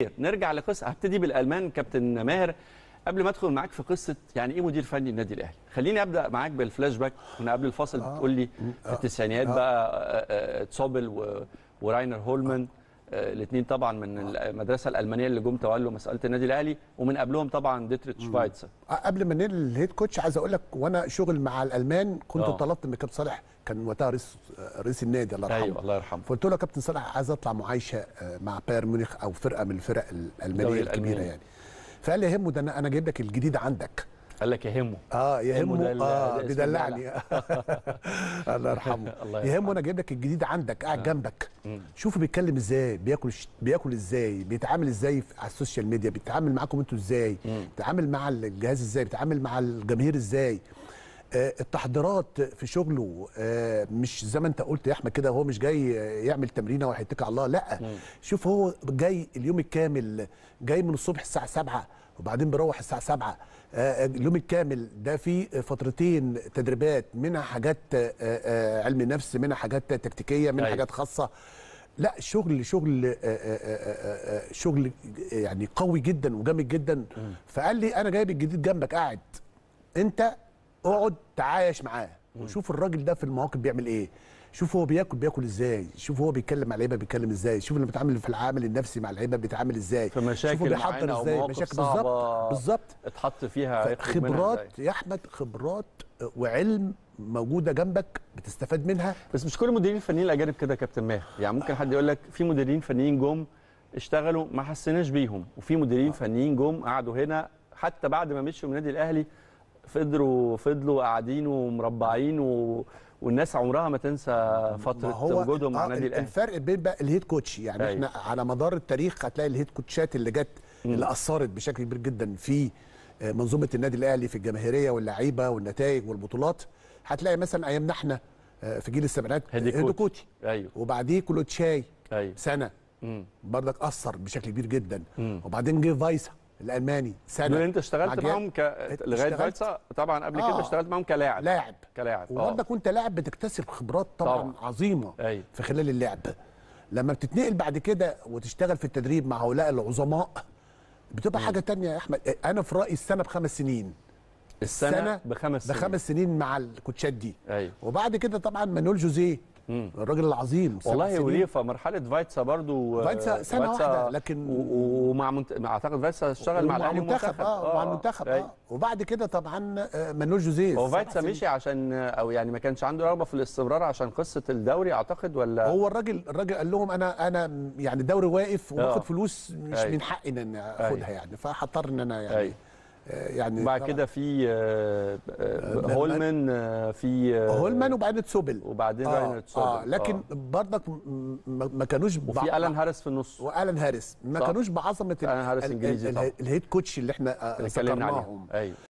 نرجع لقصه هبتدي بالالمان كابتن ماهر قبل ما ادخل معاك في قصه يعني ايه مدير فني النادي الاهلي خليني ابدا معاك بالفلاش باك كنا قبل الفاصل آه. بتقول لي آه. في التسعينات آه. بقى آه، آه، تسوبل و- وراينر هولمان الاثنين طبعا من المدرسه الالمانيه اللي جم تولوا مساله النادي الاهلي ومن قبلهم طبعا ديتريتش شفايتسر قبل ما ننقل الهيد كوتش عايز اقول لك وانا شغل مع الالمان كنت آه. طلبت من كابتن صالح كان وقتها رئيس رئيس النادي الله يرحمه ايوه الله يرحمه فقلت له يا كابتن صالح عايز اطلع معايشه آه، مع بايرن ميونخ او فرقه من الفرق الالمانيه الدوري الكبيره الألماني. يعني فقال لي يهمه ده انا انا جايب لك الجديد عندك قال لك يهمه اه يهمه ده يهمه ال- اه ده اسم بيدلعني الله يرحمه الله يهمه انا جايب لك الجديد عندك قاعد جنبك مم. شوفوا بيتكلم ازاي بياكل ش- بياكل ازاي بيتعامل ازاي في- على السوشيال ميديا بيتعامل معاكم انتوا ازاي مم. بيتعامل مع الجهاز ازاي بيتعامل مع الجماهير ازاي آه، التحضيرات في شغله آه، مش زي ما انت قلت يا احمد كده هو مش جاي آه، يعمل تمرينه وهيتكل على الله لا مم. شوف هو جاي اليوم الكامل جاي من الصبح الساعه 7 وبعدين بيروح الساعه 7 آه، اليوم الكامل ده فيه فترتين تدريبات منها حاجات آه، آه، علم نفس منها حاجات تكتيكيه منها أيوة. حاجات خاصه لا شغل شغل آه، آه، آه، آه، شغل يعني قوي جدا وجامد جدا فقال لي انا جايب الجديد جنبك قاعد انت اقعد تعايش معاه وشوف الراجل ده في المواقف بيعمل ايه شوف هو بياكل بياكل ازاي شوف هو بيتكلم مع اللعيبه بيتكلم ازاي شوف لما بيتعامل في العامل النفسي مع اللعيبه بيتعامل ازاي في مشاكل شوفوا معينة بيحضر أو ازاي مواقف مشاكل صعبة بالظبط بالظبط اتحط فيها هيخرج منها خبرات إزاي. يا احمد خبرات وعلم موجوده جنبك بتستفاد منها بس مش كل المديرين الفنيين الاجانب كده يا كابتن ماهر يعني ممكن حد يقول لك في مديرين فنيين جم اشتغلوا ما حسيناش بيهم وفي مديرين فنيين جم قعدوا هنا حتى بعد ما مشوا من النادي الاهلي فضلوا فضلوا قاعدين ومربعين و... والناس عمرها ما تنسى ما فتره وجودهم مع آه، النادي الاهلي الفرق بين بقى الهيد كوتش يعني أيوة. احنا على مدار التاريخ هتلاقي الهيد كوتشات اللي جت اللي اثرت بشكل كبير جدا في آه، منظومه النادي الاهلي في الجماهيريه واللعيبه والنتائج والبطولات هتلاقي مثلا ايامنا احنا آه، في جيل السبعينات هيدي هيدو كوتش. كوتي ايوه وبعديه كلوتشاي ايوه سنه مم. برضك اثر بشكل كبير جدا مم. وبعدين جه فايسا الالماني سنه دول انت اشتغلت مع جهاز- معاهم ك... لغايه اشتغلت- فايتسا طبعا قبل كده آه. اشتغلت معاهم كلاعب لاعب كلاعب اه وبرضك وانت لاعب بتكتسب خبرات طبعا, طبعاً. طبعا. عظيمه ايوه في خلال اللعب لما بتتنقل بعد كده وتشتغل في التدريب مع هؤلاء العظماء بتبقى حاجه تانية يا احمد انا في رايي السنه بخمس سنين السنه سنة بخمس سنين بخمس سنين مع الكوتشات دي ايوه وبعد كده طبعا مانويل جوزيه مم. الراجل العظيم سبع والله سنين. وليه فمرحله فايتسا برضو فايتسا سنة واحدة، لكن- و- و- ومع منت... مع اعتقد فايتسا اشتغل مع ومع الاهلي المنتخب اه مع المنتخب أيوة. اه وبعد كده طبعا آه، مانويل جوزيه هو سبع فايتسا سنين. مشي عشان او يعني ما كانش عنده رغبه في الاستمرار عشان قصه الدوري اعتقد ولا هو الراجل الراجل قال لهم انا انا يعني الدوري واقف آه. وباخد فلوس مش أيوة. من حقي ان انا اخدها أيوة. يعني فهضطر ان انا يعني أيوة. آه، يعني وبعد طبعاً كده في آه، آه، آه، هولمان آه، في آه، هولمان وبعدين تسوبل وبعدين آه راينر تسوبل اه لكن برضك م- ما ما كانوش وفي الان هارس في النص والان هاريس ما صح. كانوش بعظمه ال- ألان هاريس ال- إنجليزي ال- طبعاً. الهيد كوتش اللي احنا آه، اللي اتكلمنا عليهم ذكرناهم ايوه